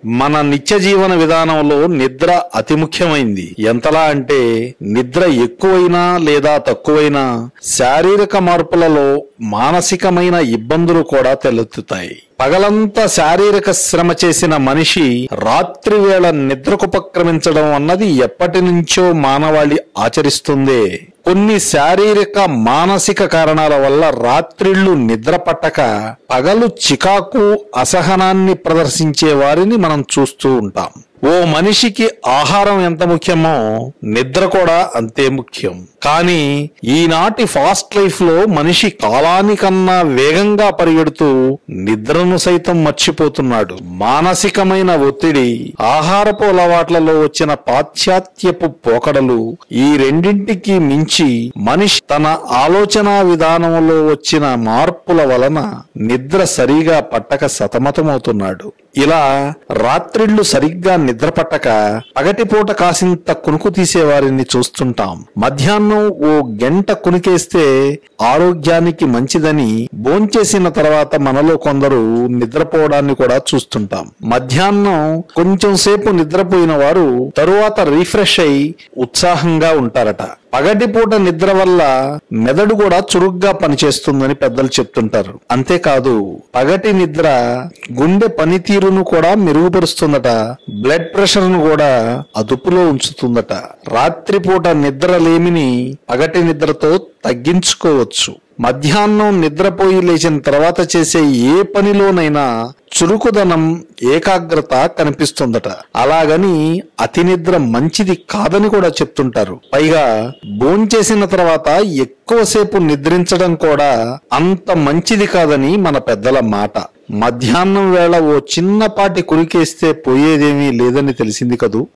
మన నిత్య జీవన విధానంలో నిద్ర అతి ముఖ్యమైంది ఎంతలా అంటే నిద్ర ఎక్కువైనా లేదా తక్కువైనా శారీరక మార్పులలో మానసికమైన ఇబ్బందులు కూడా తలెత్తుతాయి పగలంతా శారీరక శ్రమ చేసిన మనిషి రాత్రి వేళ నిద్రకుపక్రమించడం అన్నది ఎప్పటి నుంచో మానవాళి ఆచరిస్తుందే కొన్ని శారీరక మానసిక కారణాల వల్ల రాత్రిళ్లు నిద్ర పట్టక పగలు చికాకు అసహనాన్ని ప్రదర్శించే వారిని మనం చూస్తూ ఉంటాం ఓ మనిషికి ఆహారం ఎంత ముఖ్యమో నిద్ర కూడా అంతే ముఖ్యం కానీ ఈనాటి ఫాస్ట్ లైఫ్ లో మనిషి కాలానికన్నా వేగంగా పరిగెడుతూ నిద్రను సైతం మర్చిపోతున్నాడు మానసికమైన ఒత్తిడి ఆహారపు అలవాట్లలో వచ్చిన పాశ్చాత్యపు పోకడలు ఈ రెండింటికి మించి మనిషి తన ఆలోచన విధానంలో వచ్చిన మార్పుల వలన నిద్ర సరిగా పట్టక సతమతమవుతున్నాడు ఇలా రాత్రిళ్లు సరిగ్గా నిద్ర పట్టక పగటిపూట కాసింత కునుకు తీసే వారిని చూస్తుంటాం మధ్యాహ్నం ఓ గంట కునికేస్తే ఆరోగ్యానికి మంచిదని భోంచేసిన తర్వాత మనలో కొందరు నిద్రపోవడాన్ని కూడా చూస్తుంటాం మధ్యాహ్నం కొంచెం సేపు నిద్రపోయిన వారు తరువాత రీఫ్రెష్ అయి ఉత్సాహంగా ఉంటారట పగటిపూట నిద్ర వల్ల మెదడు కూడా చురుగ్గా పనిచేస్తుందని పెద్దలు చెప్తుంటారు అంతేకాదు పగటి నిద్ర గుండె పనితీరును కూడా మెరుగుపరుస్తుందట బ్లడ్ ప్రెషర్ ను కూడా అదుపులో ఉంచుతుందట రాత్రిపూట నిద్ర లేమిని పగటి నిద్రతో తగ్గించుకోవచ్చు మధ్యాహ్నం నిద్రపోయి లేచిన తర్వాత చేసే ఏ పనిలోనైనా చురుకుదనం ఏకాగ్రత కనిపిస్తుందట అలాగని అతి నిద్ర మంచిది కాదని కూడా చెప్తుంటారు పైగా భోంచేసిన తర్వాత ఎక్కువసేపు నిద్రించడం కూడా అంత మంచిది కాదని మన పెద్దల మాట మధ్యాహ్నం వేళ ఓ చిన్నపాటి కురికేస్తే పోయేదేమీ లేదని తెలిసింది కదూ